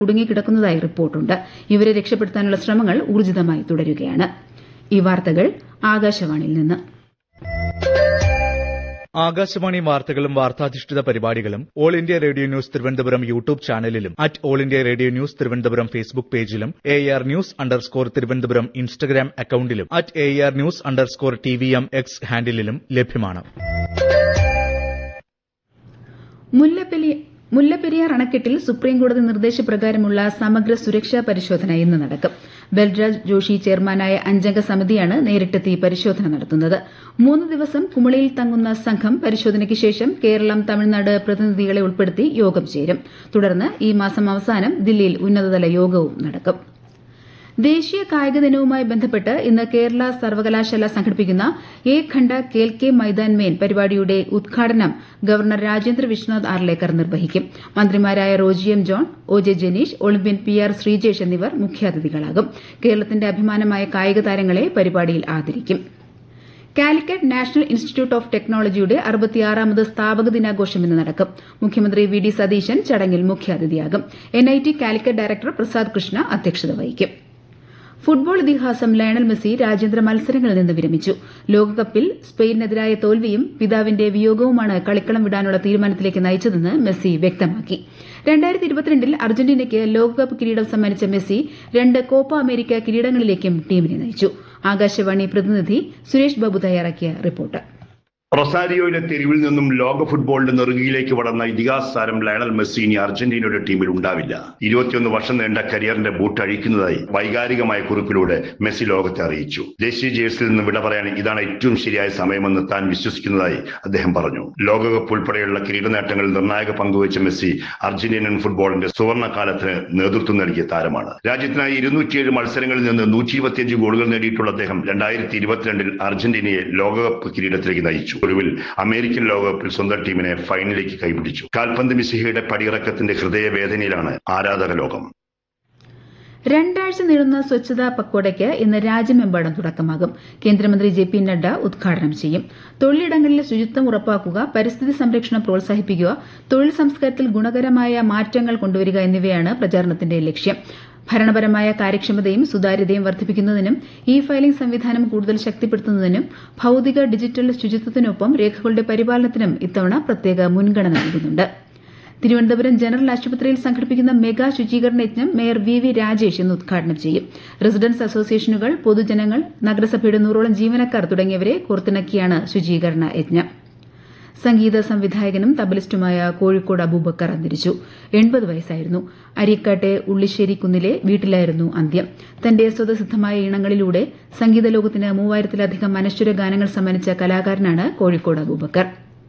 കുടുങ്ങിക്കിടക്കുന്നതായി റിപ്പോർട്ടുണ്ട് ഇവരെ രക്ഷപ്പെടുത്താനുള്ള ശ്രമങ്ങൾ ഊർജിതമായി തുടരുകയാണ് ഈ വാർത്തകൾ ആകാശവാണിയിൽ നിന്ന് ആകാശവാണി വാർത്തകളും വാർത്താധിഷ്ഠിത പരിപാടികളും All India Radio news Thiruvananthapuram YouTube ചാനലിലും at All India Radio news Thiruvananthapuram Facebook പേജിലും A R news underscore Thiruvananthapuram Instagram അക്കൌണ്ടിലും at A R news underscore T V M X ഹാൻഡിലും ലഭ്യമാണ് മുല്ലപ്പെലി മുല്ലപ്പെരിയാർ അണക്കെട്ടിൽ സുപ്രീംകോടതി നിർദ്ദേശപ്രകാരമുള്ള സമഗ്ര സുരക്ഷാ പരിശോധന ഇന്ന് നടക്കും ബൽരാജ് ജോഷി ചെയർമാനായ അഞ്ചംഗ സമിതിയാണ് നേരിട്ടെത്തി പരിശോധന നടത്തുന്നത് മൂന്ന് ദിവസം കുമളിയിൽ തങ്ങുന്ന സംഘം പരിശോധനയ്ക്ക് ശേഷം കേരളം തമിഴ്നാട് പ്രതിനിധികളെ ഉൾപ്പെടുത്തി യോഗം ചേരും തുടർന്ന് ഈ മാസം അവസാനം ദില്ലിയിൽ ഉന്നതതല യോഗവും നടക്കും ദേശീയ കായിക ദിനവുമായി ബന്ധപ്പെട്ട് ഇന്ന് കേരള സർവകലാശാല സംഘടിപ്പിക്കുന്ന ഏക് ഖണ്ഡ കേൽ കെ മൈതാൻ മേൻ പരിപാടിയുടെ ഉദ്ഘാടനം ഗവർണർ രാജേന്ദ്ര വിശ്വനാഥ് ആർലേക്കർ നിർവഹിക്കും മന്ത്രിമാരായ Roji M John O J Janeesh olympian P R Sreejesh എന്നിവർ മുഖ്യാതിഥികളാകും കേരളത്തിന്റെ അഭിമാനമായ കായിക താരങ്ങളെ പരിപാടിയിൽ ആദരിക്കും കാലിക്കറ്റ് നാഷണൽ ഇൻസ്റ്റിറ്റ്യൂട്ട് ഓഫ് ടെക്നോളജിയുടെ അറുപത്തിയാറാമത് സ്ഥാപക ദിനാഘോഷം ഇന്ന് നടക്കും മുഖ്യമന്ത്രി വി ഡി സതീശൻ ചടങ്ങിൽ മുഖ്യാതിഥിയാകും എൻഐടി കാലിക്കറ്റ് ഡയറക്ടർ പ്രസാദ് കൃഷ്ണ അധ്യക്ഷത വഹിക്കും ഫുട്ബോൾ ഇതിഹാസം ലയണൽ മെസ്സി രാജ്യാന്തര മത്സരങ്ങളിൽ നിന്ന് വിരമിച്ചു ലോകകപ്പിൽ സ്പെയിനെതിരായ തോൽവിയും പിതാവിന്റെ വിയോഗവുമാണ് കളിക്കളം വിടാനുള്ള തീരുമാനത്തിലേക്ക് നയിച്ചതെന്ന് മെസ്സി വ്യക്തമാക്കി രണ്ടായിരത്തി ഇരുപത്തിരണ്ടിൽ അർജന്റീനയ്ക്ക് ലോകകപ്പ് കിരീടം സമ്മാനിച്ച മെസ്സി രണ്ട് കോപ്പ അമേരിക്ക കിരീടങ്ങളിലേക്കും ടീമിനെ നയിച്ചു ആകാശവാണി പ്രതിനിധി സുരേഷ് ബാബു തയ്യാറാക്കിയ റിപ്പോർട്ട് റൊസാരിയോയിലെ തെരുവിൽ നിന്നും ലോക ഫുട്ബോളിന്റെ നെറുകയിലേക്ക് വളർന്ന ഇതിഹാസ താരം ലയണൽ മെസ്സി ഇനി അർജന്റീനയുടെ ടീമിൽ ഉണ്ടാവില്ല ഇരുപത്തിയൊന്ന് വർഷം നീണ്ട കരിയറിന്റെ ബൂട്ട് അഴിക്കുന്നതായി വൈകാരികമായ കുറിപ്പിലൂടെ മെസ്സി ലോകത്തെ അറിയിച്ചു ദേശീയ ജേഴ്സിയിൽ നിന്ന് വിട പറയാൻ ഇതാണ് ഏറ്റവും ശരിയായ സമയമെന്ന് താൻ വിശ്വസിക്കുന്നതായി അദ്ദേഹം പറഞ്ഞു ലോകകപ്പ് ഉൾപ്പെടെയുള്ള കിരീട നേട്ടങ്ങളിൽ നിർണായക പങ്കുവച്ച മെസ്സി അർജന്റീനൻ ഫുട്ബോളിന്റെ സുവർണ്ണ കാലത്തിന് നേതൃത്വം നൽകിയ താരമാണ് രാജ്യത്തിനായി ഇരുന്നൂറ്റിയേഴ് മത്സരങ്ങളിൽ നിന്ന് നൂറ്റി ഇരുപത്തിയഞ്ച് ഗോളുകൾ നേടിയിട്ടുള്ള അദ്ദേഹം രണ്ടായിരത്തി ഇരുപത്തിരണ്ടിൽ അർജന്റീനയെ ലോകകപ്പ് കിരീടത്തിലേക്ക് നയിച്ചു ഒടുവിൽ അമേരിക്കൻ ലോകകപ്പിൽ സ്വന്തം ടീമിനെ ഫൈനലിലേക്ക് കൈപിടിച്ചു കാൽപന്ത് മിസിഹയുടെ പടിയിറക്കത്തിന്റെ ഹൃദയവേദനയിലാണ് ആരാധക ലോകം രണ്ടാഴ്ച നീളുന്ന സ്വച്ഛതാ പക്വാടയ്ക്ക് ഇന്ന് രാജ്യമെമ്പാടും തുടക്കമാകും കേന്ദ്രമന്ത്രി ജെ പി നഡ്ഡ ഉദ്ഘാടനം ചെയ്യും തൊഴിലിടങ്ങളിലെ ശുചിത്വം ഉറപ്പാക്കുക പരിസ്ഥിതി സംരക്ഷണം പ്രോത്സാഹിപ്പിക്കുക തൊഴിൽ സംസ്കാരത്തിൽ ഗുണകരമായ മാറ്റങ്ങൾ കൊണ്ടുവരിക എന്നിവയാണ് പ്രചാരണത്തിന്റെ ലക്ഷ്യം ഭരണപരമായ കാര്യക്ഷമതയും സുതാര്യതയും വർദ്ധിപ്പിക്കുന്നതിനും ഇ ഫയലിംഗ് സംവിധാനം കൂടുതൽ ശക്തിപ്പെടുത്തുന്നതിനും ഭൌതിക ഡിജിറ്റൽ ശുചിത്വത്തിനൊപ്പം രേഖകളുടെ പരിപാലനത്തിനും ഇത്തവണ പ്രത്യേക മുൻഗണന നൽകുന്നുണ്ട് തിരുവനന്തപുരം ജനറൽ ആശുപത്രിയിൽ സംഘടിപ്പിക്കുന്ന മെഗാ ശുചീകരണ യജ്ഞം മേയർ വി വി രാജേഷ് ഇന്ന് ഉദ്ഘാടനം ചെയ്യും റെസിഡൻസ് അസോസിയേഷനുകൾ പൊതുജനങ്ങൾ നഗരസഭയുടെ നൂറോളം ജീവനക്കാർ തുടങ്ങിയവരെ കോർത്തിണക്കിയാണ് ശുചീകരണ യജ്ഞം സംഗീത സംവിധായകനും തബലിസ്റ്റുമായ കോഴിക്കോട് അബൂബക്കർ അന്തരിച്ചു എൺപത് വയസ്സായിരുന്നു അരിക്കാട്ടെ ഉള്ളിശ്ശേരി കുന്നിലെ വീട്ടിലായിരുന്നു അന്ത്യം തന്റെ സ്വതസിദ്ധമായ ഈണങ്ങളിലൂടെ സംഗീത ലോകത്തിന് മൂവായിരത്തിലധികം അനശ്വര ഗാനങ്ങൾ സമ്മാനിച്ച കലാകാരനാണ് കോഴിക്കോട് അബൂബക്കർ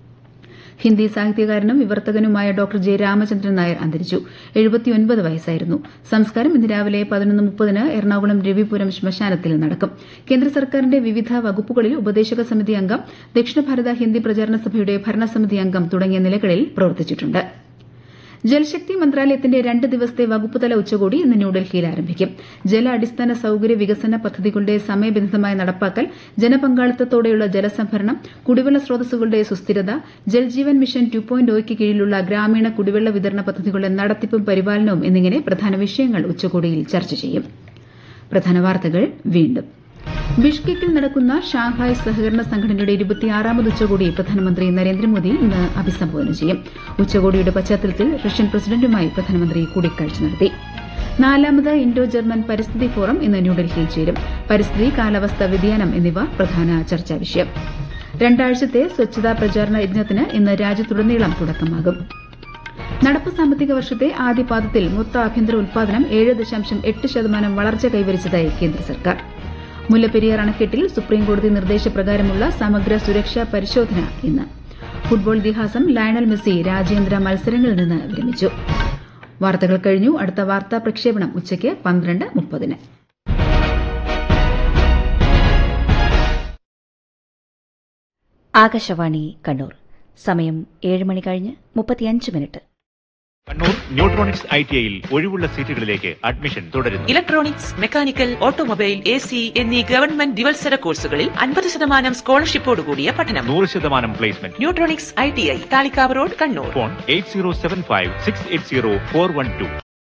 ഹിന്ദി സാഹിത്യകാരനും വിവർത്തകനുമായ ഡോക്ടർ ജെ രാമചന്ദ്രൻ നായർ അന്തരിച്ചു എഴുപത്തിയൊൻപത് വയസ്സായിരുന്നു സംസ്കാരം ഇന്ന് രാവിലെ പതിനൊന്ന് മുപ്പതിന് എറണാകുളം രവിപുരം ശ്മശാനത്തിൽ നടക്കും കേന്ദ്ര സർക്കാരിന്റെ വിവിധ വകുപ്പുകളിൽ ഉപദേശക സമിതി അംഗം ദക്ഷിണ ഭാരത ഹിന്ദി പ്രചാരണ സഭയുടെ ഭരണസമിതി അംഗം തുടങ്ങിയ നിലകളിൽ പ്രവർത്തിച്ചിട്ടുണ്ട് ജൽശക്തി മന്ത്രാലയത്തിന്റെ രണ്ട് ദിവസത്തെ വകുപ്പുതല ഉച്ചകോടി ഇന്ന് ന്യൂഡൽഹിയിൽ ആരംഭിക്കും ജല അടിസ്ഥാന സൌകര്യ വികസന പദ്ധതികളുടെ സമയബന്ധിതമായ നടപ്പാക്കൽ ജനപങ്കാളിത്തത്തോടെയുള്ള ജലസംഭരണം കുടിവെള്ള സ്രോതസ്സുകളുടെ സുസ്ഥിരത ജൽജീവൻ മിഷൻ ടു പോയിന്റ് ഒയ്ക്ക് കീഴിലുള്ള ഗ്രാമീണ കുടിവെള്ള വിതരണ പദ്ധതികളുടെ നടത്തിപ്പും പരിപാലനവും എന്നിങ്ങനെ പ്രധാന വിഷയങ്ങൾ ഉച്ചകോടിയിൽ ചർച്ച ചെയ്യും പ്രധാന വാർത്തകൾ വീണ്ടും ബിഷ്കെക്കിൽ നടക്കുന്ന ഷാങ്ഹായ് സഹകരണ സംഘടനയുടെ ഇരുപത്തിയാറാമത് ഉച്ചകോടി പ്രധാനമന്ത്രി നരേന്ദ്രമോദി ഇന്ന് അഭിസംബോധന ചെയ്യും ഉച്ചകോടിയുടെ പശ്ചാത്തലത്തിൽ റഷ്യൻ പ്രസിഡന്റുമായി പ്രധാനമന്ത്രി കൂടിക്കാഴ്ച നടത്തി നാലാമത് ഇൻഡോ ജർമ്മൻ പരിസ്ഥിതി ഫോറം ഇന്ന് ന്യൂഡൽഹിയിൽ ചേരും പരിസ്ഥിതി കാലാവസ്ഥാ വ്യതിയാനം എന്നിവ പ്രധാന ചർച്ചാ വിഷയം രണ്ടാഴ്ചത്തെ സ്വച്ഛതാ പ്രചാരണ യജ്ഞത്തിന് ഇന്ന് രാജ്യത്തുടനീളം തുടക്കമാകും നടപ്പ് സാമ്പത്തിക വർഷത്തെ ആദ്യപാദത്തിൽ മൊത്ത ആഭ്യന്തര ഉൽപാദനം ഏഴ് ദശാംശം എട്ട് ശതമാനം വളർച്ച കൈവരിച്ചതായി കേന്ദ്ര സർക്കാർ മുല്ലപ്പെരിയാർ അണക്കെട്ടിൽ സുപ്രീംകോടതി നിർദ്ദേശപ്രകാരമുള്ള സമഗ്ര സുരക്ഷാ പരിശോധന ഇന്ന് ഫുട്ബോൾ ഇതിഹാസം ലയണൽ മെസ്സി രാജ്യാന്തര മത്സരങ്ങളിൽ നിന്ന് വിരമിച്ചു വാർത്തകൾ കഴിഞ്ഞു അടുത്ത വാർത്താ പ്രക്ഷേപണം ഉച്ചയ്ക്ക് പന്ത്രണ്ട് മുപ്പതിന് ആകാശവാണി കണ്ണൂർ സമയം ഏഴ് മണി കഴിഞ്ഞ് മുപ്പത്തിയഞ്ച് minute Kannur Neutronics I T ഐയിൽ ഒഴിവുള്ള സീറ്റുകളിലേക്ക് അഡ്മിഷൻ തുടരുന്നു electronics mechanical automobile A C എന്നീ ഗവൺമെന്റ് ദിവത്സര കോഴ്സുകളിൽ അൻപത് ശതമാനം സ്കോളർഷിപ്പോടുകൂടിയ പഠനം നൂറ് ശതമാനം placement Neutronics I T I Thalikkavu road Kannur phone eight zero seven five six eight zero four one to